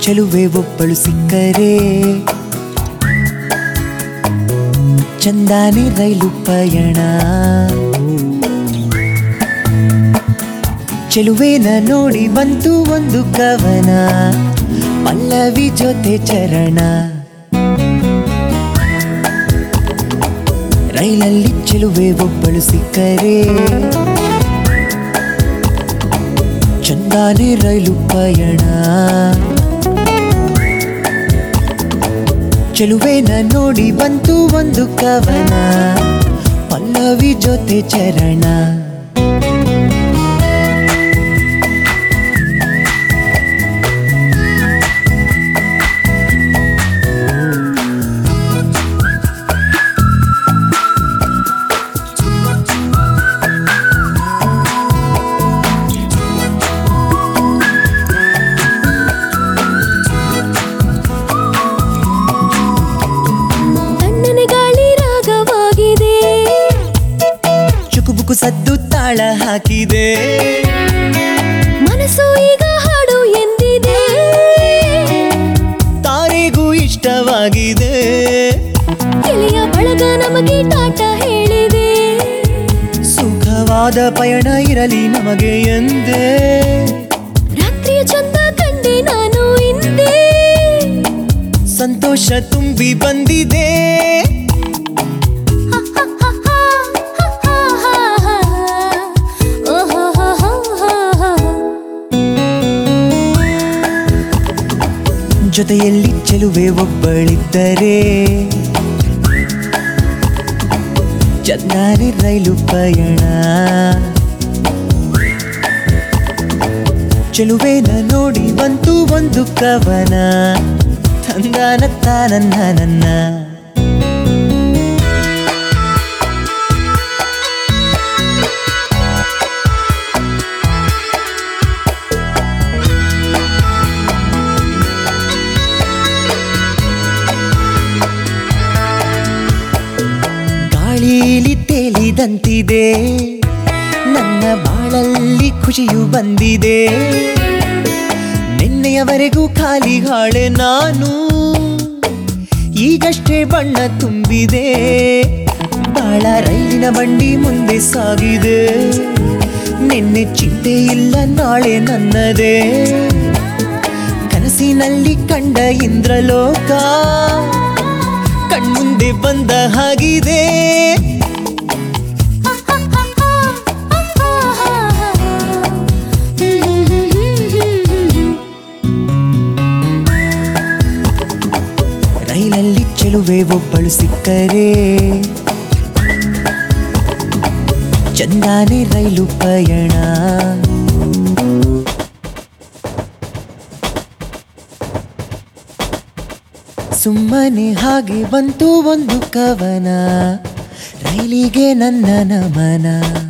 ಚೆಲುವೆ ಒಬ್ಬಳು ಸಿಕ್ಕರೆ ಚಂದಾನೆ ರೈಲು ಪಯಣ ಚೆಲುವೇನ ನೋಡಿ ಬಂತು ಒಂದು ಕವನ ಪಲ್ಲವಿ ಜೊತೆ ಚರಣ ರೈಲಲ್ಲಿ ಚೆಲುವೆ ಒಬ್ಬಳು ಸಿಕ್ಕರೆ ಚಂದಾನೆ ರೈಲು ಪಯಣ ಚೆಲುವೇನ ನೋಡಿ ಬಂತು ಒಂದು ಕವನ ಪಲ್ಲವಿ ಜೊತೆ ಚರಣ ತಣ್ಣನೆ ಗಾಳಿ ರಾಗವಾಗಿದೆ ಚುಕುಬುಕು ಸದ್ದು ತಾಳ ಹಾಕಿದೆ ಮನಸ್ಸು ಈಗ ಹಾಡು ಎಂದಿದೆ ತಾರೆಗೂ ಇಷ್ಟವಾಗಿದೆ ಗೆಳೆಯ ಬಳಗ ನಮಗೆ ಟಾಟ ಹೇಳಿದೆ ಸುಖವಾದ ಪಯಣ ಇರಲಿ ನಮಗೆ ಎಂದೇ ರಾತ್ರಿಯ ಚಂದ ಕಂಡೆ ನಾನು ಹಿಂದೆ ಸಂತೋಷ ತುಂಬಿ ಬಂದಿದೆ ಜೊತೆಯಲ್ಲಿ ಚೆಲುವೆ ಒಬ್ಬಳಿದ್ದರೆ ಚಂದಾನೆ ರೈಲು ಪಯಣ ಚೆಲುವೆನ ನೋಡಿ ಬಂತು ಒಂದು ಕವನ ತಂದಾನ ತಾನನ್ನ ನನ್ನ ಗಾಳಿಲಿ ತೇಲಿದಂತಿದೆ ನನ್ನ ಬಾಳಲ್ಲಿ ಖುಷಿಯು ಬಂದಿದೆ ನಿನ್ನೆಯವರೆಗೂ ಖಾಲಿ ಹಾಳೆ ನಾನು ಈಗಷ್ಟೇ ಬಣ್ಣ ತುಂಬಿದೆ ಬಾಳ ರೈಲಿನ ಬಂಡಿ ಮುಂದೆ ಸಾಗಿದೆ ನಿನ್ನೆ ಚಿಂತೆ ಇಲ್ಲ ನಾಳೆ ನನ್ನದೇ ಕನಸಿನಲ್ಲಿ ಕಂಡ ಇಂದ್ರಲೋಕ ಕಣ್ಮುಂದೆ ಬಂದ ಹಾಗಿದೆ ರೈಲಲ್ಲಿ ಚೆಲುವೆ ಒಬ್ಬಳು ಸಿಕ್ಕರೆ ಚಂದಾನೆ ರೈಲು ಪಯಣ ಸುಮ್ಮನೆ ಹಾಗೆ ಬಂತು ಒಂದು ಕವನ ರೈಲಿಗೆ ನನ್ನ ನಮನ